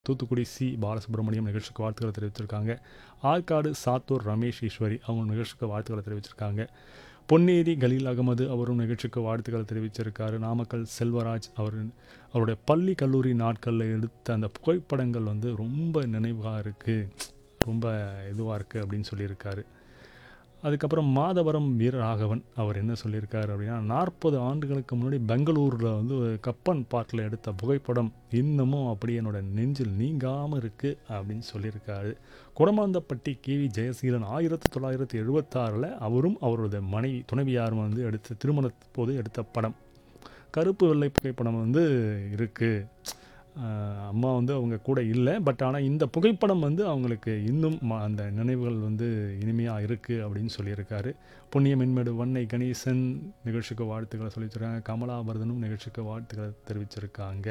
Thoothukudi C Balasubramaniam நிகழ்ச்சிக்கு வாழ்த்துக்களை தெரிவிச்சிருக்காங்க ஆற்காடு சாத்தூர் ரமேஷ் ஈஸ்வரி அவங்க நிகழ்ச்சிக்கு வாழ்த்துக்களை தெரிவிச்சிருக்காங்க பொன்னேரி கலீல் அகமது அவரும் நிகழ்ச்சிக்கு வாழ்த்துக்களை தெரிவிச்சிருக்காரு நாமக்கல் செல்வராஜ் அவர் அவருடைய பள்ளி கல்லூரி நாட்களில் எடுத்த அந்த புகைப்படங்கள் வந்து ரொம்ப நினைவாக இருக்குது ரொம்ப இதுவாக இருக்குது அப்படின்னு சொல்லியிருக்காரு அதுக்கப்புறம் மாதவரம் வீரராகவன் அவர் என்ன சொல்லியிருக்காரு அப்படின்னா நாற்பது ஆண்டுகளுக்கு முன்னாடி பெங்களூரில் வந்து ஒரு கப்பன் பார்க்கில் எடுத்த புகைப்படம் இன்னமும் அப்படி என்னோட நெஞ்சில் நீங்காமல் இருக்குது அப்படின்னு சொல்லியிருக்காரு குடமாந்தப்பட்டி கேவி ஜெயசீலன் ஆயிரத்தி தொள்ளாயிரத்தி எழுபத்தாறில் அவரும் அவரது மனைவி துணைவியாரும் வந்து எடுத்த திருமண போது எடுத்த படம் கருப்பு வெள்ளை புகைப்படம் வந்து இருக்குது அம்மா வந்து அவங்க கூட இல்லை பட் ஆனால் இந்த புகைப்படம் வந்து அவங்களுக்கு இன்னும் ம- அந்த நினைவுகள் வந்து இனிமையாக இருக்குது அப்படின்னு சொல்லியிருக்காரு புண்ணிய மென்மேடு வன்னை கணேசன் நிகழ்ச்சிக்கு வாழ்த்துக்களை சொல்லி வச்சிருக்காங்க கமலாவர்தனும் நிகழ்ச்சிக்கு வாழ்த்துக்களை தெரிவிச்சிருக்காங்க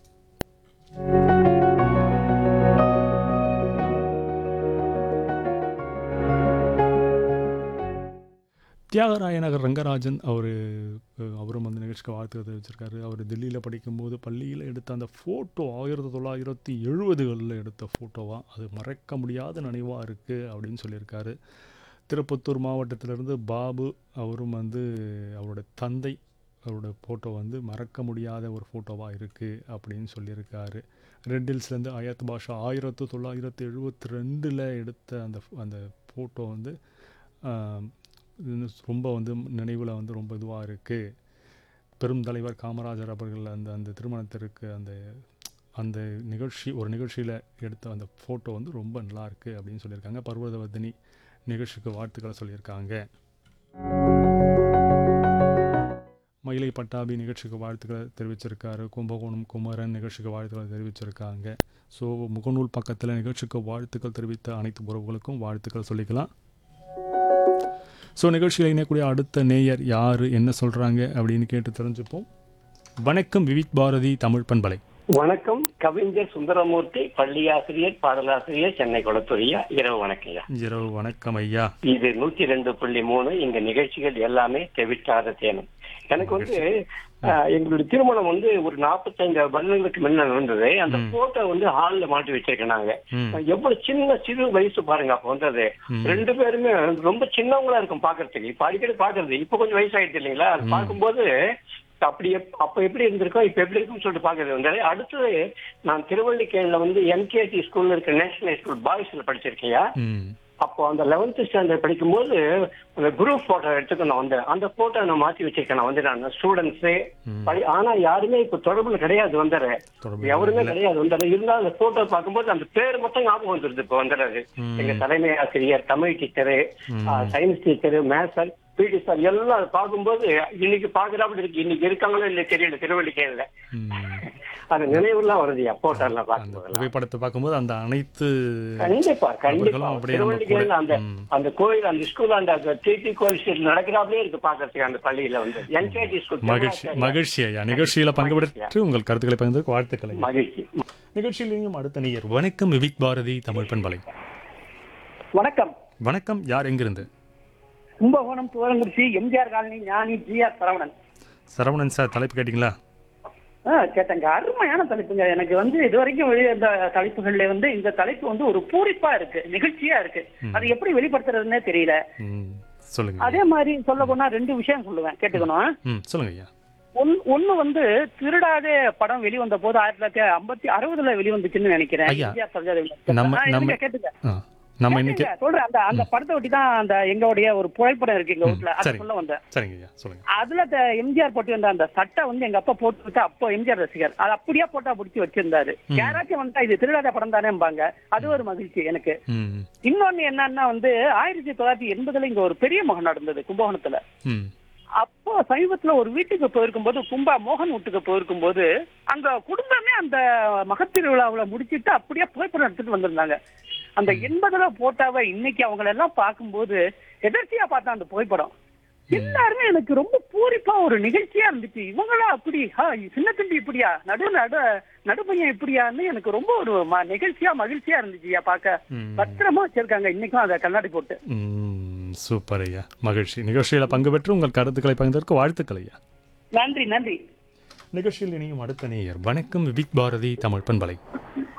தியாகராய நகர் ரங்கராஜன் அவர் அவரும் வந்து நிகழ்ச்சிக்கு வாழ்த்து தெரிவிச்சிருக்காரு அவர் டெல்லியில் படிக்கும்போது பள்ளியில் எடுத்த அந்த ஃபோட்டோ ஆயிரத்தி தொள்ளாயிரத்தி எழுபதுகளில் எடுத்த ஃபோட்டோவாக அது மறக்க முடியாத நினைவாக இருக்குது அப்படின்னு சொல்லியிருக்காரு திருப்பத்தூர் மாவட்டத்திலிருந்து பாபு அவரும் வந்து அவரோட தந்தை அவரோட ஃபோட்டோ வந்து மறக்க முடியாத ஒரு ஃபோட்டோவாக இருக்குது அப்படின்னு சொல்லியிருக்காரு ரெட் ஹில்ஸ்லேருந்து அயத் பாஷா ஆயிரத்து தொள்ளாயிரத்தி எழுபத்தி ரெண்டில் எடுத்த அந்த அந்த ஃபோட்டோ வந்து ஆம், இது ரொம்ப வந்து நினைவில் வந்து ரொம்ப இதுவாக இருக்குது பெரும் தலைவர் காமராஜர் அவர்கள் அந்த அந்த திருமணத்திற்கு அந்த அந்த நிகழ்ச்சி ஒரு நிகழ்ச்சியில் எடுத்த அந்த ஃபோட்டோ வந்து ரொம்ப நல்லா இருக்கு அப்படின்னு சொல்லியிருக்காங்க பர்வதவர்தினி நிகழ்ச்சிக்கு வாழ்த்துக்களை சொல்லியிருக்காங்க மயிலை பட்டாபி நிகழ்ச்சிக்கு வாழ்த்துக்களை தெரிவிச்சிருக்காரு கும்பகோணம் குமரன் நிகழ்ச்சிக்கு வாழ்த்துக்களை தெரிவிச்சிருக்காங்க ஸோ முகநூல் பக்கத்தில் நிகழ்ச்சிக்கு வாழ்த்துக்கள் தெரிவித்த அனைத்து உறவுகளுக்கும் வாழ்த்துக்கள் சொல்லிக்கலாம் ஸோ நிகழ்ச்சியில் இணையக்கூடிய அடுத்த நேயர் யார் என்ன சொல்கிறாங்க அப்படின்னு கேட்டு தெரிஞ்சுப்போம் வணக்கம் விவிக் பாரதி தமிழ் பண்பலை வணக்கம் கவிஞர் சுந்தரமூர்த்தி பள்ளியாசிரியர் பாடலாசிரியர் சென்னை குளத்தூரியா இரவு வணக்கம்யா இரவு வணக்கம் ஐயா இது நூத்தி ரெண்டு புள்ளி மூணு இங்க நிகழ்ச்சிகள் எல்லாமே தெவிட்டாத தேனும் எனக்கு வந்து ஆஹ், எங்களுடைய திருமணம் வந்து ஒரு நாற்பத்தைந்து வருடங்களுக்கு முன்ன நடந்தது அந்த போட்டோ வந்து ஹால்ல மாட்டி வச்சிருக்கேன் நாங்க ம் எவ்வளவு சின்ன சிறு வயசு பாருங்க அப்ப வந்தது ம். ரெண்டு பேருமே ரொம்ப சின்னவங்களா இருக்கும் பாக்குறதுக்கு இப்ப அடிக்கடி பாக்குறது இப்ப கொஞ்சம் வயசாயிடுச்சு இல்லைங்களா அது பார்க்கும்போது அப்படி எப்- அப்ப எப்படி இருந்திருக்கோம் இப்ப எப்படி இருக்கும்னு சொல்லிட்டு பாக்குறது வந்து அடுத்தது நான் திருவள்ளிக்கேணில வந்து எம்கேடி ஸ்கூல்ல இருக்க நேஷனல் ஸ்கூல் பாய்ஸ்ல படிச்சிருக்கேன் ம் அப்போ அந்த லெவன்த் ஸ்டாண்டர்ட் படிக்கும்போது அந்த குரூப் போட்டோ எடுத்துக்க நான் வந்தேன் அந்த போட்டோ நான் மாத்தி வச்சிருக்கேன் நான் வந்து நான் ஸ்டூடெண்ட்ஸ் ஆனா யாருமே இப்ப தொடர்புல கிடையாது வந்துடுற தொடர்பு எவருமே கிடையாது வந்துடுற இருந்தாலும் அந்த போட்டோ பார்க்கும்போது அந்த பேர் மட்டும் ஞாபகம் வந்துருது இப்ப வந்துடுறது ம். எங்க தலைமை ஆசிரியர் Tamil teacher science teacher maths sir PT sir எல்லாம் அதை பார்க்கும்போது இன்னைக்கு பாக்குறாப்புல இருக்கு இன்னைக்கு இருக்காங்களோ இல்ல தெரியல திருவள்ளிக்கேணில ம். அந்த நினைவுலாம் வருதுயா போட்டோ எல்லாம் அந்த பார்க்கும்போது புகைப்படத்தை பார்க்கும்போது அந்த அனைத்து கண்டிப்பா கண்டிப்பா அவர்களும் அப்படியே நம்ம திருவள்ளிக்கேணில கூட- அந்த ம். அந்த கோயில் அந்த ஸ்கூல் அந்த டிடி கோயில் ஸ்ட்ரீட் நடக்கிறாப்லயே இருக்கு பாக்குறதுக்கு அந்த பள்ளியில வந்து என்கேடி ஸ்கூல் மகிழ்ச்சி மகிழ்ச்சி ஐயா நிகழ்ச்சியில் பங்கு பெற்று உங்கள் கருத்துக்களை பகிர்ந்ததுக்கு வாழ்த்துக்கள் ஐயா. மகிழ்ச்சி நிகழ்ச்சியில் இனியும் அடுத்த நேயர் வணக்கம் விவிக் பாரதி தமிழ் பண்பலை வணக்கம் வணக்கம் யார் எங்கிருந்து Kumbakonam Thuvarankurichi MGR colony Gnani GR Saravanan Saravanan sir தலைப்பு கேட்டிங்களா ஆ, கேட்டேங்க அருமையான தலைப்புங்க எனக்கு வந்து இது வரைக்கும் வெளிவந்த தலைப்புகள்ல வந்து இந்த தலைப்பு வந்து ஒரு பூரிப்பா இருக்கு நிகழ்ச்சியா இருக்கு அது எப்படி வெளிப்படுத்துறதுன்னே தெரியல ம் சொல்லுங்க அதே மாதிரி சொல்ல போனா ரெண்டு விஷயம் சொல்லுவேன் கேட்டுக்கணும் ம் சொல்லுங்க ஐயா ஒன்- ஒண்ணு வந்து திருடாதே படம் வெளிவந்த போது ஆயிரத்தி தொள்ளாயிரத்தி ஐம்பத்தி அறுபதுல வெளிவந்துச்சுன்னு நினைக்கிறேன் ஐயா, எம்ஜிஆர் சரோஜா தேவி. நம்ம- ஆ, நம்ம- இருங்க, கேட்டுக்க ஆ நம்ம இன்னைக்கு கேட்டுக்க, சொல்றேன் அந்த அந்த படத்தை ஒட்டி தான் அந்த எங்களுடைய ஒரு புகைப்படம் இருக்கு எங்க வீட்டுல அது சரி. சொல்ல வந்தேன் சரிங்க ஐயா சொல்லுங்க அதுல த- எம்ஜிஆர் போட்டு வந்த அந்த சட்டை வந்து எங்க அப்பா போட்டு விட்டு அப்போ எம்ஜிஆர் ரசிகர் அது அப்படியே போட்டா பிடிச்சி வச்சிருந்தாரு யாராச்சும் வந்தா இது திருடாத படம் தானேம்பாங்க அது ஒரு மகிழ்ச்சி எனக்கு ம் இன்னொன்னு என்னன்னா வந்து ஆயிரத்தி தொள்ளாயிரத்தி எண்பதுல இங்க ஒரு பெரிய மகன் நடந்தது கும்பகோணத்துல ம் அப்போ சமீபத்துல ஒரு வீட்டுக்கு போயிருக்கும்போது கும்பா மோகன் வீட்டுக்கு போயிருக்கும்போது அங்க குடும்பமே அந்த மகத்திருவிழாவுல முடிச்சிட்டு அப்படியே புகைப்படம் எடுத்துட்டு வந்திருந்தாங்க அந்த எண்பதுல போட்டாவ இன்னைக்கு அவங்கள எல்லாம் பார்க்கும்போது எதர்ச்சியா பார்த்தா அந்த புகைப்படம் எல்லாருமே எனக்கு ரொம்ப பூரிப்பா ஒரு நிகழ்ச்சியா இருந்துச்சு இவங்களா அப்படி ஆ, சின்ன தம்பி இப்படியா நடு நடு நடுப்பையன் இப்படியான்னு எனக்கு ரொம்ப ஒரு ம- நிகழ்ச்சியா மகிழ்ச்சியா இருந்துச்சுயா பார்க்க ம். பத்திரமா வச்சிருக்காங்க இன்னைக்கும் அதை கண்ணாடி போட்டு ம் சூப்பர் ஐயா மகிழ்ச்சி நிகழ்ச்சியில் பங்கு பெற்று உங்கள் கருத்துக்களை பகிர்ந்ததற்கு வாழ்த்துக்கள் ஐயா நன்றி நன்றி நிகழ்ச்சியில் இனியும் அடுத்த நேயர் வணக்கம் விவிக் பாரதி தமிழ் பண்பலை